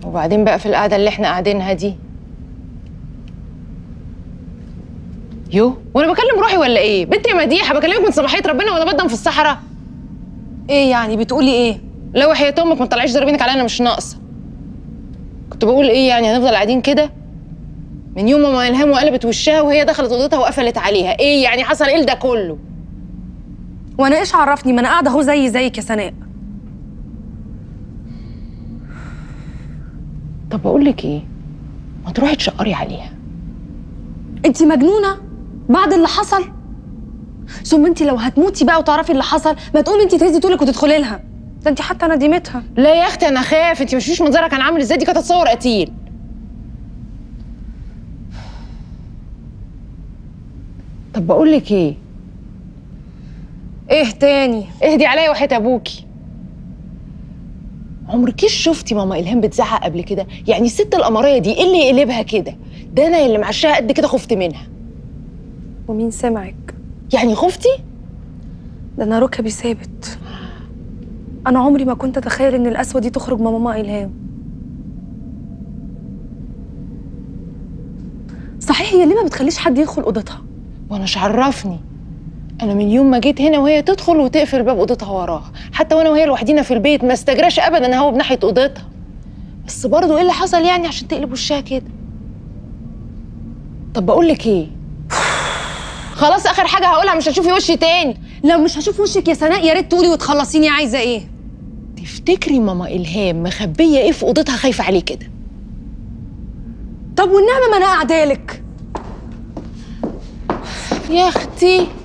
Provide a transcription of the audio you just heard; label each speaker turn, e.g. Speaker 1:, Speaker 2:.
Speaker 1: وبعدين بقى في القعده اللي احنا قاعدينها دي يو وانا بكلم روحي ولا ايه بنت يا مديحه بكلمك من صباحيه ربنا وانا بدم في الصحراء
Speaker 2: ايه يعني بتقولي ايه
Speaker 1: لو وحياة امك ما تطلعيش ضربينك عليا انا مش ناقصه كنت بقول ايه يعني هنفضل قاعدين كده من يوم ما الهام وقلبت وشها وهي دخلت اوضتها وقفلت عليها ايه يعني حصل ايه ده كله
Speaker 2: وانا ايش عرفني ما انا قاعده اهو زي زيك يا سناء
Speaker 1: طب بقول لك ايه ما تروحي تشقري عليها
Speaker 2: انت مجنونه بعد اللي حصل ثم انت لو هتموتي بقى وتعرفي اللي حصل ما تقومي انت تهزي طولك وتدخلي لها ده انت حتى ندمتها
Speaker 1: لا يا اختي انا خاف انت مش شفتيش منظرها كان عامل ازاي دي كانت هتصور قتيل طب بقول لك ايه
Speaker 2: ايه تاني
Speaker 1: اهدي عليا وحياة ابوكي عمركيش شفتي ماما الهام بتزعق قبل كده يعني الست القمريه دي ايه اللي يقلبها كده ده انا اللي معشاها قد كده خفت منها
Speaker 2: ومين سمعك
Speaker 1: يعني خفتي
Speaker 2: ده انا ركبي ثابت انا عمري ما كنت اتخيل ان القسوه دي تخرج من ماما الهام صحيح هي ليه ما بتخليش حد يدخل اوضتها
Speaker 1: وانا مش عرفني انا من يوم ما جيت هنا وهي تدخل وتقفل باب اوضتها وراها حتى وانا وهي لوحدينا في البيت ما استجراش ابدا هو بناحيه اوضتها بس برضه ايه اللي حصل يعني عشان تقلب وشها كده طب بقول لك ايه خلاص اخر حاجه هقولها مش هتشوفي وشي تاني
Speaker 2: لو مش هشوف وشك يا سناء يا ريت تقولي وتخلصيني عايزه ايه
Speaker 1: تفتكري ماما الهام مخبيه ايه في اوضتها خايفه عليه كده
Speaker 2: طب والنعمه ما انا قاعده لك
Speaker 1: يا اختي